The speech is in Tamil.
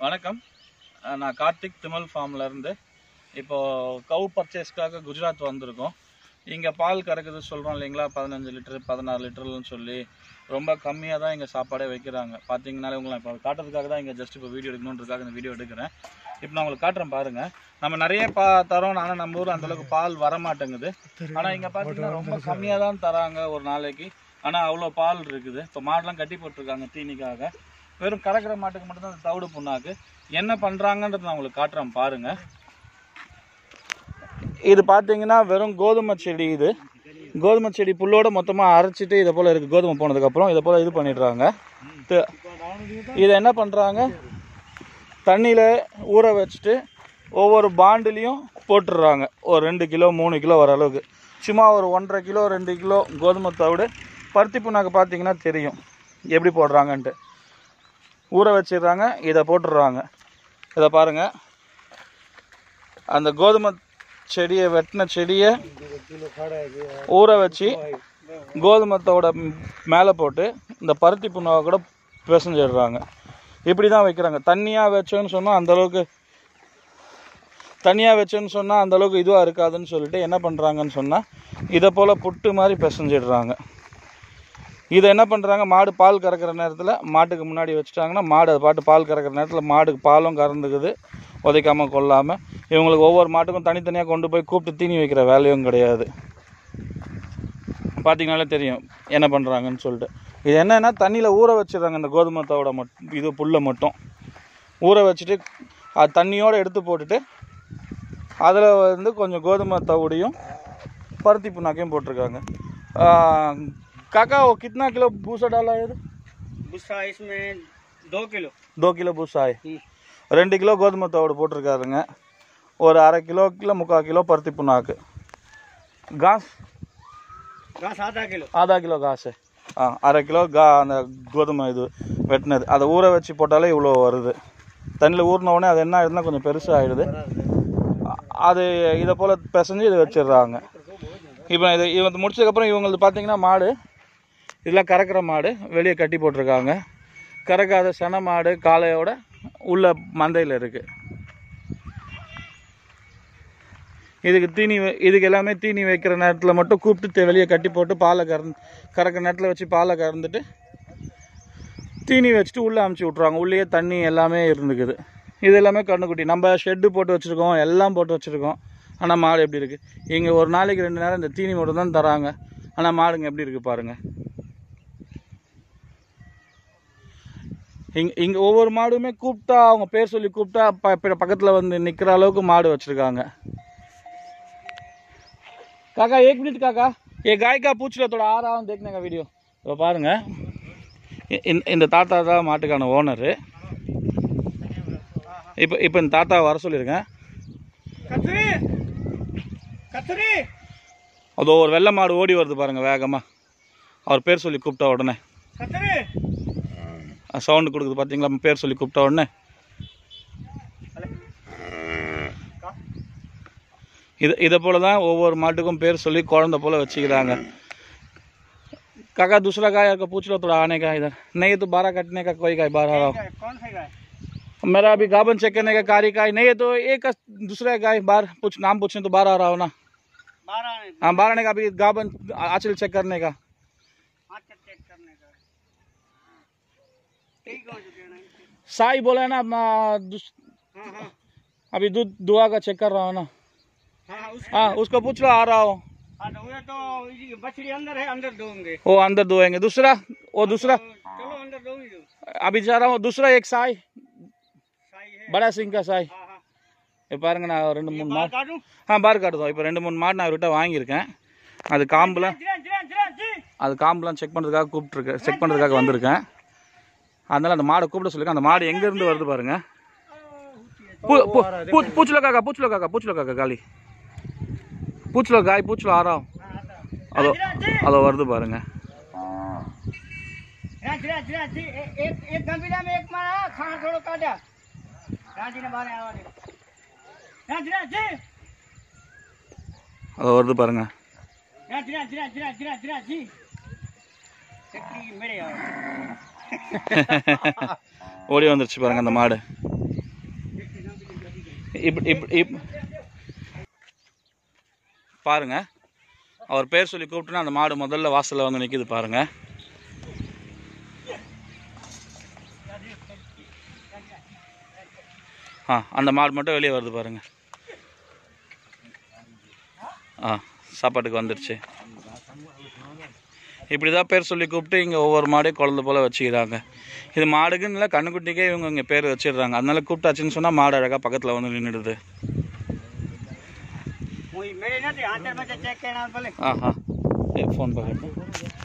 வணக்கம் அஹ் நான் கார்த்திக் திமல் ஃபார்ம்ல இருந்து இப்போ கவு பர்ச்சேஸ்க்காக குஜராத் வந்திருக்கோம் இங்கே பால் கறக்குது சொல்கிறோம் இல்லைங்களா பதினஞ்சு லிட்டர் பதினாறு லிட்டர்னு சொல்லி ரொம்ப கம்மியாக தான் இங்கே சாப்பாடே வைக்கிறாங்க பார்த்தீங்கனாலே உங்களை இப்போ காட்டுறதுக்காக தான் இங்கே ஜஸ்ட் இப்போ வீடியோ எடுக்கணுன்றதுக்காக இந்த வீடியோ எடுக்கிறேன் இப்போ நான் உங்களுக்கு காட்டுறேன் பாருங்க நம்ம நிறைய பா தரோம் ஆனால் நம்ம ஊர் அந்தளவுக்கு பால் வர மாட்டேங்குது ஆனால் இங்கே பார்த்தீங்கன்னா ரொம்ப கம்மியாக தான் தராங்க ஒரு நாளைக்கு ஆனால் அவ்வளோ பால் இருக்குது இப்போ மாடெலாம் கட்டி போட்டிருக்காங்க தீனிக்காக வெறும் கறக்கிற மாட்டுக்கு மட்டும்தான் அந்த தவிடு புண்ணாக்கு என்ன பண்ணுறாங்கன்றது நான் உங்களுக்கு காட்டுறேன் பாருங்க இது பார்த்தீங்கன்னா வெறும் கோதுமை செடி இது கோதுமை செடி புல்லோட மொத்தமாக அரைச்சிட்டு இதை போல் இருக்குது கோதுமை போனதுக்கப்புறம் இதை போல் இது பண்ணிடுறாங்க த- இதை என்ன பண்ணுறாங்க தண்ணியில் ஊற வச்சுட்டு ஒவ்வொரு பாண்டுலேயும் போட்டுடுறாங்க ஒரு ரெண்டு கிலோ மூணு கிலோ வர அளவுக்கு சும்மா ஒரு ஒன்றரை கிலோ ரெண்டு கிலோ கோதுமை தவிடு பருத்தி புண்ணாக்கு பார்த்தீங்கன்னா தெரியும் எப்படி போடுறாங்கன்ட்டு ஊற வச்சிடுறாங்க இதை போட்டுடுறாங்க இதை பாருங்கள் அந்த கோதுமை செடியை வெட்டின செடியை ஊற வச்சு கோதுமத்தோட மேலே போட்டு இந்த பருத்தி புண்ணாவை கூட பிசைஞ்சிடுறாங்க இப்படி தான் வைக்கிறாங்க தண்ணியாக வச்சோன்னு சொன்னால் அந்தளவுக்கு தனியாக வச்சோன்னு சொன்னால் அந்தளவுக்கு இதுவாக இருக்காதுன்னு சொல்லிட்டு என்ன பண்ணுறாங்கன்னு சொன்னால் இதை போல் புட்டு மாதிரி பிசைஞ்சிடுறாங்க இதை என்ன பண்ணுறாங்க மாடு பால் கறக்கிற நேரத்தில் மாட்டுக்கு முன்னாடி வச்சுட்டாங்கன்னா மாடு அது பாட்டு பால் கறக்கிற நேரத்தில் மாடுக்கு பாலும் கறந்துக்குது உதைக்காமல் கொள்ளாமல் இவங்களுக்கு ஒவ்வொரு மாட்டுக்கும் தனித்தனியாக கொண்டு போய் கூப்பிட்டு தீனி வைக்கிற வேலையும் கிடையாது பார்த்தீங்கனாலே தெரியும் என்ன பண்ணுறாங்கன்னு சொல்லிட்டு இது என்னன்னா தண்ணியில் ஊற வச்சிடுறாங்க இந்த கோதுமை தவிட மட்டும் இது புல்லை மட்டும் ஊற வச்சுட்டு அது தண்ணியோடு எடுத்து போட்டுட்டு அதில் வந்து கொஞ்சம் கோதுமை தவிடையும் பருத்தி புண்ணாக்கையும் போட்டிருக்காங்க ஆ, काका वो कितना किलो भूसा डाला है गुस्सा इसमें दो किलो दो किलो भूसा है ரெண்டு கிலோ கோதுமை தவிடு போட்டிருக்காருங்க ஒரு அரை கிலோ கிலோ முக்கால் கிலோ பருத்தி புண்ணாக்கு காஸ் घास आधा किलो ஆதா கிலோ காசு ஆ அரை கிலோ கா அந்த கோதுமை இது வெட்டினது அதை ஊற வச்சு போட்டாலே இவ்வளோ வருது தண்ணியில் ஊறின உடனே அது என்ன ஆயிடுதுன்னா கொஞ்சம் பெருசாக ஆயிடுது அது இதை போல் பிசைஞ்சு இதை வச்சிடுறாங்க இப்போ இது இவங்க முடிச்சதுக்கப்புறம் இவங்களுக்கு பார்த்தீங்கன்னா மாடு இதெல்லாம் கறக்கிற மாடு வெளியே கட்டி போட்டிருக்காங்க கறக்காத சென மாடு காளையோட உள்ள மந்தையில் இருக்குது இதுக்கு தீனி வை- இதுக்கு எல்லாமே தீனி வைக்கிற நேரத்தில் மட்டும் கூப்பிட்டு வெளியே கட்டி போட்டு பாலை கறந்து கறக்கிற நேரத்தில் வச்சு பாலை கறந்துட்டு தீனி வச்சுட்டு உள்ளே அமுச்சு விட்ருவாங்க உள்ளேயே தண்ணி எல்லாமே இருந்துக்குது இது எல்லாமே கண்ணுக்குட்டி நம்ம ஷெட்டு போட்டு வச்சுருக்கோம் எல்லாம் போட்டு வச்சுருக்கோம் ஆனால் மாடு எப்படி இருக்குது இங்கே ஒரு நாளைக்கு ரெண்டு நேரம் இந்த தீனி மட்டும் தான் தராங்க ஆனால் மாடுங்க எப்படி இருக்குது பாருங்கள் இங்கே இங்கே ஒவ்வொரு மாடுமே கூப்பிட்டா அவங்க பேர் சொல்லி கூப்பிட்டா ப பக்கத்தில் வந்து நிற்கிற அளவுக்கு மாடு வச்சுருக்காங்க काका एक मिनट काका ये गाय का पूछ लो थोड़ा आ रहा हूँ देखने का वीडियो இப்போ பாருங்க இ- இந்த- இந்த தாத்தா தான் மாட்டுக்கான ஓனரு இப்போ இப்போ இந்த தாத்தா வர சொல்லியிருக்கேன் कथरी कथरी அதோ ஒரு வெள்ளை மாடு ஓடி வருது பாருங்க வேகமாக அவர் பேர் சொல்லி கூப்பிட்ட உடனே कथरी சவுண்டு கொடுக்குது பார்த்தீங்களா பேர் சொல்லி கூப்பிட்ட உடனே இது இதை போல தான் ஒவ்வொரு மாட்டுக்கும் பேர் சொல்லி குழந்தை போல வச்சுக்கிறாங்க काका दूसरा गाय का पूछ लो थोड़ा आने का इधर नहीं तो बारह कटने का कोई गाय बारह आ रहा हूँ कौन सा गाय मेरा अभी गाबन चेक करने का कार्य का है। नहीं है तो एक दूसरा गाय बाहर पूछ नाम पूछने तो बारह आ रहा हो ना बारह ने हाँ बारह ने का अभी गाबन आंचल चेक करने का हाथ से चेक करने का ठीक हो चुके हैं साई बोला है ना अपना दूस- हाँ हाँ अभी दूध दुआ का चेक कर रहा हूँ ना हाँ उस हाँ उसको पूछ लो आ रहा हो हाँ तो वो तो ये बछड़ी अंदर है अंदर दूंगे वो अंदर दुआएंगे दूसरा वो दूसरा चलो अंदर दूंगी जो अभी जा रहा हूँ दूसरा एक साई साई है बड़ा सिंह का साई हाँ हाँ இப்போ பாருங்க நான் ரெண்டு மூணு बाल மாடு काटूं ஆ பார் காட்டுதோம் இப்போ ரெண்டு மூணு மாடு நான் அவர்கிட்ட வாங்கியிருக்கேன் அது காம்புலாம் जिरान जिरान जिरान जी அது காம்புலாம் செக் பண்ணுறதுக்காக கூப்பிட்டுருக்கேன் செக் பண்ணுறதுக்காக வந்திருக்கேன் அதனால அந்த மாடை கூப்பிட சொல்லிருக்கேன் அந்த மாடு எங்கேருந்து வருது பாருங்க பூ- பூ- பூ- பூछ लो काका पूछ लो काका पूछ लो काका गाली पूछ लो गाय पूछ लो आ रहा हूँ அதோ அதோ வருது பாருங்க जिरान जिरान जिरान जी ए- एक एक गंभीरा में एक मारा खाना थोड़ा काटा राजी ने बारे आवा दे जिरान जिरान जी அதோ வருது பாருங்க जिरान जिरान जिरान जिरान जिरान जिरान जी चक्री मेरे आओ ஓடி வந்துருச்சு பாருங்க அந்த மாடு இப்படி இப்படி இப் பாருங்க அவர் பேர் சொல்லி கூப்பிட்டுனா அந்த மாடு முதல்ல வாசல்ல வந்து நிற்கிது பாருங்க ஆ அந்த மாடு மட்டும் வெளியே வருது பாருங்க ஆ சாப்பாட்டுக்கு வந்துடுச்சு இப்படி தான் பேர் சொல்லி கூப்பிட்டு இங்கே ஒவ்வொரு மாடையும் குழந்தை போல் வச்சுக்கிறாங்க இது மாடுக்குன்னு இல்லை கண்ணுக்குட்டிக்கே இவங்க இங்கே பேர் வச்சிடுறாங்க அதனால கூப்பிட்டாச்சுன்னு சொன்னால் மாடு அழகாக பக்கத்தில் வந்து நின்றுடுது હું મેળે નથી આંતર માં ચેક કર્યા ભલે ஆஹா ஃபோன் பார்க்கணும்